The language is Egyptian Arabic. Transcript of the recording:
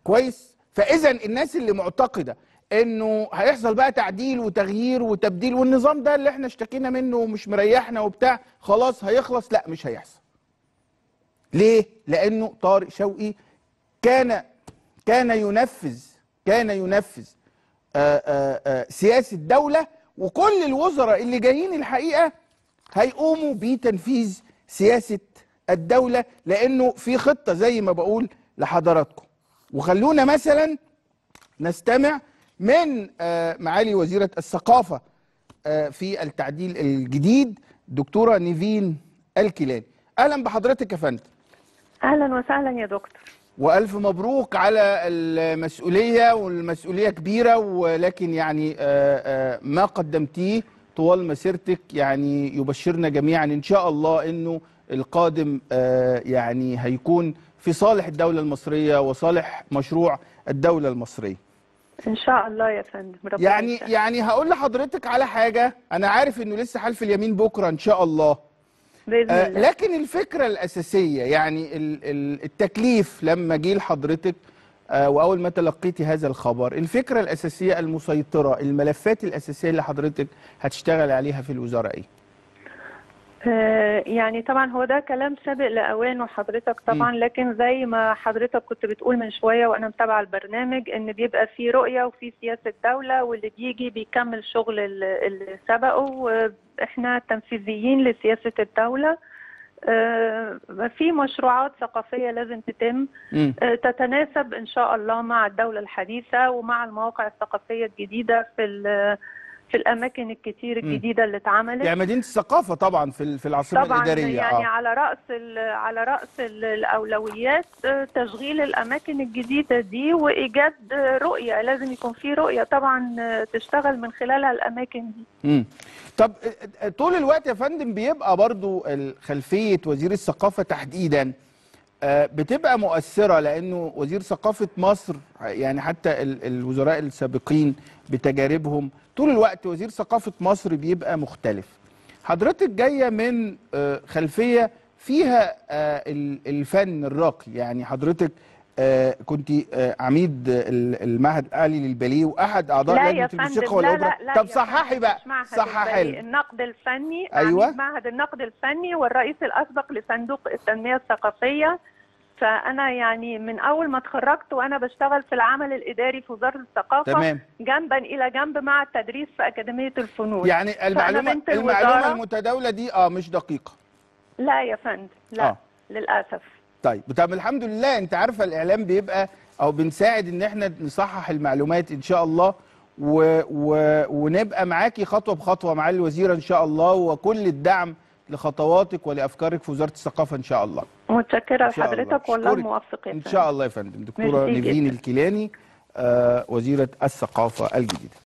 كويس فاذا الناس اللي معتقده انه هيحصل بقى تعديل وتغيير وتبديل والنظام ده اللي احنا اشتكينا منه ومش مريحنا وبتاع خلاص هيخلص لا مش هيحصل ليه لانه طارق شوقي كان كان ينفذ كان ينفذ آآ آآ سياسه دوله وكل الوزراء اللي جايين الحقيقه هيقوموا بتنفيذ سياسه الدوله لانه في خطه زي ما بقول لحضراتكم وخلونا مثلا نستمع من آه، معالي وزيره الثقافه آه، في التعديل الجديد دكتوره نيفين الكيلاني اهلا بحضرتك يا فندم اهلا وسهلا يا دكتور والف مبروك على المسؤوليه والمسؤوليه كبيره ولكن يعني آه، آه، ما قدمتيه طوال مسيرتك يعني يبشرنا جميعا ان شاء الله انه القادم آه، يعني هيكون في صالح الدوله المصريه وصالح مشروع الدوله المصريه ان شاء الله يا فندم ربنا يعني يسهل. يعني هقول لحضرتك على حاجه انا عارف انه لسه حلف اليمين بكره ان شاء الله باذن آه، الله لكن الفكرة الأساسية يعني ال- ال- التكليف لما جه لحضرتك آه، وأول ما تلقيتي هذا الخبر الفكرة الأساسية المسيطرة الملفات الأساسية اللي حضرتك هتشتغل عليها في الوزارة إيه؟ آه، يعني طبعا هو ده كلام سابق لاوانه حضرتك طبعا لكن زي ما حضرتك كنت بتقول من شويه وانا متابعه البرنامج ان بيبقى في رؤيه وفي سياسه دوله واللي بيجي بيكمل شغل ال- اللي سبقه واحنا تنفيذيين لسياسه الدوله آه، في مشروعات ثقافيه لازم تتم مم. آه، تتناسب ان شاء الله مع الدوله الحديثه ومع المواقع الثقافيه الجديده في ال- في الاماكن الكتير الجديده اللي اتعملت يعني مدينة الثقافة طبعا في ال- في العاصمة طبعا الإدارية يعني آه. على راس ال- على راس ال- الاولويات آه، تشغيل الاماكن الجديده دي وايجاد آه، رؤيه لازم يكون في رؤيه طبعا آه، تشتغل من خلالها الاماكن دي مم. طب آه، آه، طول الوقت يا فندم بيبقى برضو ال- خلفية وزير الثقافة تحديدا آه، بتبقى مؤثرة لأنه وزير ثقافة مصر يعني حتى ال- الوزراء السابقين بتجاربهم طول الوقت وزير ثقافة مصر بيبقى مختلف حضرتك جاية من آه، خلفية فيها آه، ال- الفن الراقي يعني حضرتك آه، كنت آه، عميد ال- المعهد الأعلى للباليه وأحد أعضاء لا لجنة يا فندم الموسيقى لا والأوبرا لا لا طب يا صححي فندم، بقى مش معهد صححي البريء، لي. النقد الفني أيوة. عميد معهد النقد الفني والرئيس الاسبق لصندوق التنميه الثقافيه فانا يعني من اول ما اتخرجت وانا بشتغل في العمل الاداري في وزاره الثقافه تمام جنبا الى جنب مع التدريس في اكاديميه الفنون يعني المعلومة بنت المعلومة الوزارة- المتداولة دي اه مش دقيقة لا يا فندم لا آه. آه. للاسف طيب طب الحمد لله انت عارفه الاعلام بيبقى او بنساعد ان احنا نصحح المعلومات ان شاء الله و و ونبقى معاكي خطوه بخطوه مع الوزيره ان شاء الله وكل الدعم لخطواتك ولافكارك في وزاره الثقافه ان شاء الله متشكره إن شاء الله. لحضرتك والله أشكرك. موفق يا ان فندم. شاء الله يا فندم دكتوره ميرسي نيفين جداً. الكيلاني آه وزيره الثقافه الجديده